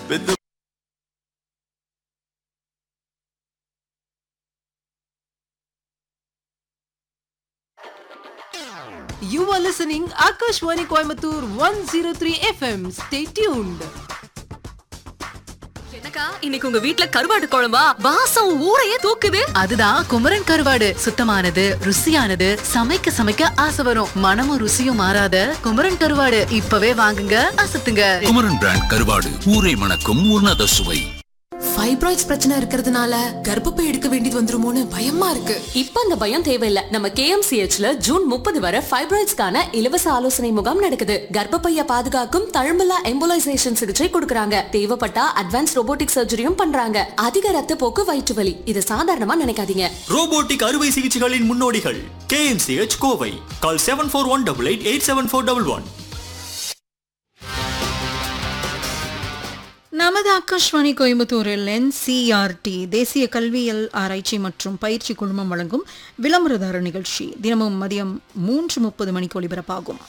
with the You are listening Akashwani Coimbatore 103 FM. Stay tuned. என்னக்கா இன்னைக்கு உங்க வீட்ல கருவாடு குழம்பா வாசம் ஊரையே தூக்குது அதுதான் குமரன் கருவாடு சுத்தமானது ருசியானது சமைக்க சமைக்க ஆசை வரும் மனமும் ருசியும் மாறாத குமரன் கருவாடு இப்பவே வாங்குங்க அசத்துங்க குமரன் பிராண்ட் கருவாடு ஊரை மணக்கும் உன்னத சுவை ஃபைப்ராய்ட்ஸ் பிரச்சனை இருக்கிறதுனால கர்ப்பப்பை எடுக்க வேண்டியது வந்துருமோன்னு பயமா இருக்கு இப்ப அந்த பயம் தேவையில்ல நம்ம கேஎம்சிஹெச்ல ஜூன் முப்பது வரை ஃபைப்ராய்ட்ஸ்க்கான இலவச ஆலோசனை முகாம் நடக்குது கர்ப்பப்பைய பாதுகாக்கும் தழும்பலா எம்போலைசேஷன் சிகிச்சை கொடுக்கறாங்க தேவைப்பட்டா அட்வான்ஸ் ரோபோட்டிக் சர்ஜரியும் பண்றாங்க அதிக ரத்த போக்கு வயிற்று வலி இது சாதாரணமா நினைக்காதீங்க ரோபோட்டிக் அறுவை சிகிச்சைகளின் முன்னோடிகள் KMCH Kovai call seven four one double eight eight seven four double one நமது ஆகாஷ்வாணி கோயம்புத்தூரில் என்சிஆர்டி தேசிய கல்வியியல் ஆராய்ச்சி மற்றும் பயிற்சி குழுமம் வழங்கும் விளம்பரதார நிகழ்ச்சி தினமும் மதியம் மூன்று முப்பது மணிக்கு ஒலிபரப்பாகும்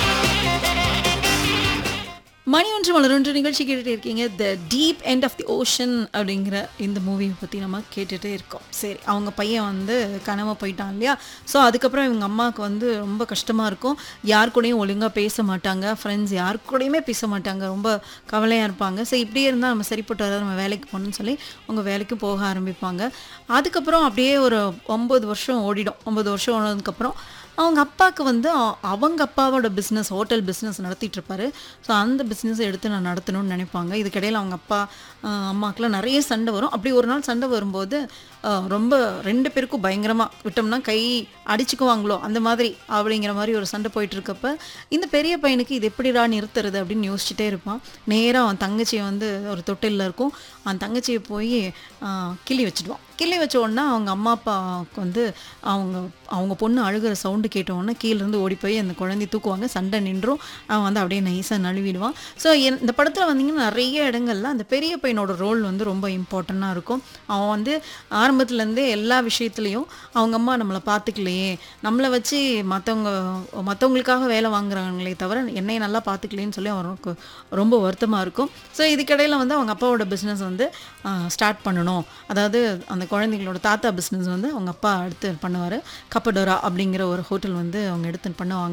மணி ஒன்று மலரொன்று நிகழ்ச்சி கேட்டுட்டு இருக்கீங்க the deep end of the ocean அப்படிங்கிற இந்த மூவியை பற்றி நம்ம கேட்டுகிட்டே இருக்கோம் சரி அவங்க பையன் வந்து கனவை போயிட்டான் இல்லையா ஸோ அதுக்கப்புறம் இவங்க அம்மாவுக்கு வந்து ரொம்ப கஷ்டமாக இருக்கும் யார் கூடயும் ஒழுங்காக பேச மாட்டாங்க ஃப்ரெண்ட்ஸ் யார் கூடயுமே பேச மாட்டாங்க ரொம்ப கவலையாக இருப்பாங்க ஸோ இப்படியே இருந்தால் நம்ம சரிப்பட்டு வராது நம்ம வேலைக்கு போகணும்னு சொல்லி அவங்க வேலைக்கு போக ஆரம்பிப்பாங்க அதுக்கப்புறம் அப்படியே ஒரு ஒம்பது வருஷம் ஓடிடும் ஒம்பது வருஷம் ஓடினதுக்கப்புறம் அவங்க அப்பாவுக்கு வந்து அ- அவங்க அப்பாவோட பிஸ்னஸ் ஹோட்டல் பிஸ்னஸ் நடத்திட்டு இருப்பாரு ஸோ அந்த பிஸ்னஸை எடுத்து நான் நடத்தணும்னு நினைப்பாங்க இதுக்கிடையில் அவங்க அப்பா அஹ், அம்மாக்கெலாம் நிறைய சண்டை வரும் அப்படி ஒரு நாள் சண்டை வரும்போது அஹ், ரொம்ப ரெண்டு பேருக்கும் பயங்கரமாக விட்டோம்னா கை அடிச்சுக்குவாங்களோ அந்த மாதிரி அப்படிங்கிற மாதிரி ஒரு சண்டை போயிட்டு இருக்கப்ப இந்த பெரிய பையனுக்கு இது எப்படிடா நிறுத்துறது அப்படின்னு யோசிச்சுட்டே இருப்பான் நேராக அவன் தங்கச்சியை வந்து ஒரு தொட்டிலில் இருக்கும் அவன் தங்கச்சியை போய் அஹ், கிள்ளி வச்சுடுவான் கிள்ளி வச்ச உடனே அவங்க அம்மா அப்பாவுக்கு வந்து அவங்க அவங்க பொண்ணு அழுகிற சவுண்டு கேட்ட உடனே கீழேருந்து ஓடி போய் அந்த குழந்தைய தூக்குவாங்க சண்டை நின்றும் அவன் வந்து அப்படியே நைஸாக நழுவிடுவான் ஸோ இந்த படத்தில் வந்தீங்கன்னா நிறைய இடங்கள்ல அந்த பெரிய பையனோட ரோல் வந்து ரொம்ப இம்பார்ட்டண்ட்டாக இருக்கும் அவன் வந்து ஆரம்பத்துலேருந்தே எல்லா விஷயத்துலையும் அவங்க அம்மா நம்மளை பார்த்துக்கலையே நம்மளை வச்சு மற்றவங்க மற்றவங்களுக்காக வேலை வாங்குறாங்களே தவிர என்னைய நல்லா பார்த்துக்கலையேன்னு சொல்லி அவனுக்கு ரொம்ப வருத்தமாக இருக்கும் ஸோ இதுக்கிடையில் வந்து அவங்க அப்பாவோட பிஸ்னஸ் வந்து ஸ்டார்ட் பண்ணணும் அதாவது அந்த குழந்தைங்களோட தாத்தா பிஸ்னஸ் வந்து அவங்க அப்பா எடுத்து பண்ணுவார் கப்படோரா அப்படிங்கிற ஒரு ஹோட்டல் வந்து அவங்க எடுத்து பண்ணுவாங்க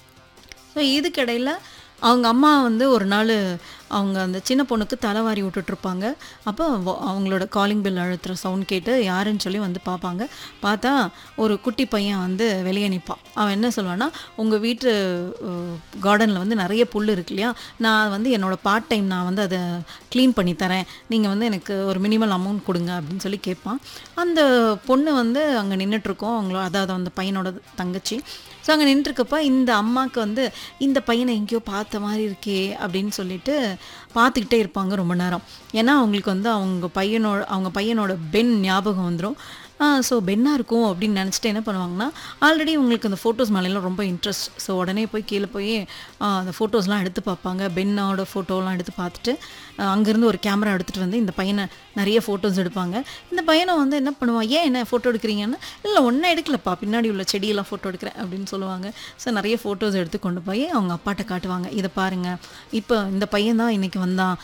ஸோ இதுக்கிடையில் அவங்க அம்மா வந்து ஒரு நாள் அவங்க அந்த சின்ன பொண்ணுக்கு தலைவாரி விட்டுட்ருப்பாங்க அப்போ வ- அவங்களோட காலிங் பெல் அழுத்துற சவுண்ட் கேட்டு யாருன்னு சொல்லி வந்து பார்ப்பாங்க பார்த்தா ஒரு குட்டி பையன் வந்து வெளியே நிற்பான் அவன் என்ன சொல்லுவான்னா உங்கள் வீட்டு கார்டனில் வந்து நிறைய புல் இருக்கு இல்லையா நான் வந்து என்னோட பார்ட் டைம் நான் வந்து அதை க்ளீன் பண்ணி தரேன் நீங்கள் வந்து எனக்கு ஒரு மினிமல் அமௌண்ட் கொடுங்க அப்படின்னு சொல்லி கேட்பான் அந்த பொண்ணு வந்து அங்கே நின்றுட்டுருக்கோம் அவங்களோட அதாவது அந்த பையனோட தங்கச்சி ஸோ அங்கே நின்றுருக்கப்ப இந்த அம்மாவுக்கு வந்து இந்த பையனை எங்கேயோ பார்த்த மாதிரி இருக்கே அப்படின்னு சொல்லிட்டு பார்த்துக்கிட்டே இருப்பாங்க ரொம்ப நேரம் ஏன்னா அவங்களுக்கு வந்து அவங்க பையனோட அவங்க பையனோட பென் ஞாபகம் வந்துடும் ஸோ பென்னாக இருக்கும் அப்படின்னு நினச்சிட்டு என்ன பண்ணுவாங்கன்னா ஆல்ரெடி உங்களுக்கு அந்த ஃபோட்டோஸ் மேலெல்லாம் ரொம்ப இன்ட்ரெஸ்ட் ஸோ உடனே போய் கீழே போய் ஆ, அந்த ஃபோட்டோஸ்லாம் எடுத்து பார்ப்பாங்க பென்னோட ஃபோட்டோலாம் எடுத்து பார்த்துட்டு ஆ, அங்கேருந்து ஒரு கேமரா எடுத்துகிட்டு வந்து இந்த பையனை நிறைய ஃபோட்டோஸ் எடுப்பாங்க இந்த பையனை வந்து என்ன பண்ணுவான் ஏன் என்ன ஃபோட்டோ எடுக்கிறீங்கன்னா இல்லை ஒன்றும் எடுக்கலப்பா பின்னாடி உள்ள செடியெல்லாம் ஃபோட்டோ எடுக்கிறேன் அப்படின்னு சொல்லுவாங்க ஸோ நிறைய ஃபோட்டோஸ் எடுத்து கொண்டு போய் அவங்க அப்பாட்ட காட்டுவாங்க இதை பாருங்கள் இப்போ இந்த பையன் தான் இன்றைக்கி வந்தான்